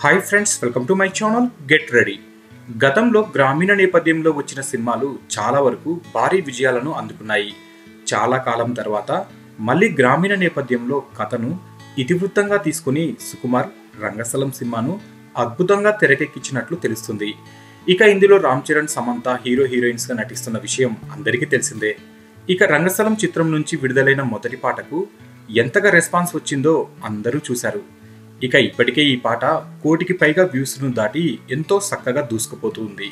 hi friends welcome to my channel get ready గతంలో గ్రామీణ నేపథ్యంలో వచ్చిన సినిమాలు చాలా వరకు భారీ విజయాలను అందుకున్నాయి చాలా కాలం తర్వాత మళ్ళీ గ్రామీణ నేపథ్యంలో కథను ఇతివృత్తంగా తీసుకుని సుకుమార్ రంగస్థలం సినిమాను అద్భుతంగా తెరకెక్కించినట్లు తెలుస్తుంది ఇక ఇందులో రామ్ చరణ్ సమంత హీరో హీరోయిన్స్ గా నటిస్తున్న విషయం అందరికీ తెలిసిందే ఇక రంగస్థలం చిత్రం నుంచి విడుదలైన మొదటి పాటకు ఎంతగా రెస్పాన్స్ వచ్చిందో అందరూ చూశారు ఇక ఇప్పటికే ఈ పాట కోటికి పైగా వ్యూస్ను దాటి ఎంతో చక్కగా దూసుకుపోతుంది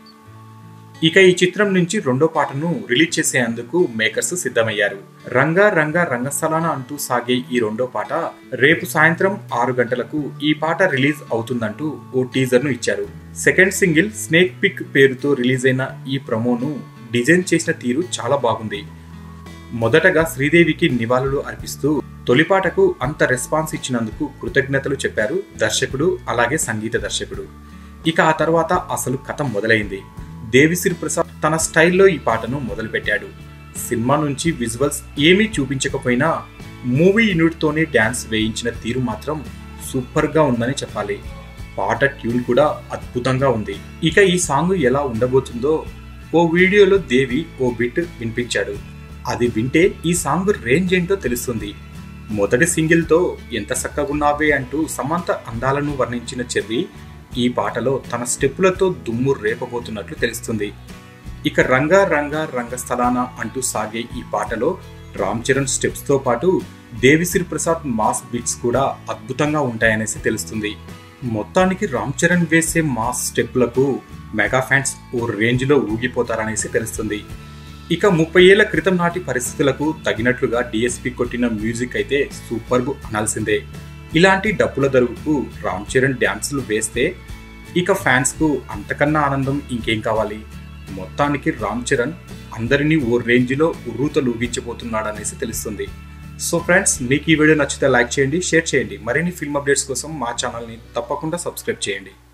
ఇక ఈ చిత్రం నుంచి రెండో పాటను రిలీజ్ చేసేందుకు మేకర్స్ సిద్ధమయ్యారు రంగా రంగా రంగస్థలాన అంటూ సాగే ఈ రెండో పాట రేపు సాయంత్రం ఆరు గంటలకు ఈ పాట రిలీజ్ అవుతుందంటూ ఓ టీజర్ ను ఇచ్చారు సెకండ్ సింగిల్ స్నేక్ పిక్ పేరుతో రిలీజ్ అయిన ఈ ప్రమోను డిజైన్ చేసిన తీరు చాలా బాగుంది మొదటగా శ్రీదేవికి నివాళులు అర్పిస్తూ తొలిపాటకు అంత రెస్పాన్స్ ఇచ్చినందుకు కృతజ్ఞతలు చెప్పారు దర్శకుడు అలాగే సంగీత దర్శకుడు ఇక ఆ తర్వాత అసలు కథ మొదలైంది దేవిశ్రీ ప్రసాద్ తన స్టైల్లో ఈ పాటను మొదలుపెట్టాడు సినిమా నుంచి విజువల్స్ ఏమీ చూపించకపోయినా మూవీ యూనిట్తోనే డ్యాన్స్ వేయించిన తీరు మాత్రం సూపర్గా ఉందని చెప్పాలి పాట ట్యూన్ కూడా అద్భుతంగా ఉంది ఇక ఈ సాంగ్ ఎలా ఉండబోతుందో ఓ వీడియోలో దేవి ఓ బిట్ వినిపించాడు అది వింటే ఈ సాంగ్ రేంజ్ ఏంటో తెలుస్తుంది మొదటి సింగిల్తో ఎంత చక్కగున్నావే అంటూ సమంత అందాలను వర్ణించిన చెర్రీ ఈ పాటలో తన స్టెప్పులతో దుమ్ము రేపబోతున్నట్లు తెలుస్తుంది ఇక రంగా రంగా రంగస్థలాన అంటూ సాగే ఈ పాటలో రామ్ చరణ్ స్టెప్స్తో పాటు దేవిశ్రీ ప్రసాద్ మాస్ బిట్స్ కూడా అద్భుతంగా ఉంటాయనేసి తెలుస్తుంది మొత్తానికి రామ్ చరణ్ వేసే మాస్ స్టెప్లకు మెగా ఫ్యాన్స్ ఓ రేంజ్లో ఊగిపోతారనేసి తెలుస్తుంది ఇక ముప్పై ఏళ్ల క్రితం నాటి పరిస్థితులకు తగినట్లుగా డిఎస్పి కొట్టిన మ్యూజిక్ అయితే సూపర్బ్ అనాల్సిందే ఇలాంటి డప్పుల దరువుకు రామ్ చరణ్ డ్యాన్సులు వేస్తే ఇక ఫ్యాన్స్కు అంతకన్నా ఆనందం ఇంకేం కావాలి మొత్తానికి రామ్ చరణ్ అందరినీ ఓ రేంజ్లో ఉర్రూతలు ఊగించబోతున్నాడనేసి తెలుస్తుంది సో ఫ్రెండ్స్ మీకు ఈ వీడియో నచ్చితే లైక్ చేయండి షేర్ చేయండి మరిన్ని ఫిల్మ్ అప్డేట్స్ కోసం మా ఛానల్ని తప్పకుండా సబ్స్క్రైబ్ చేయండి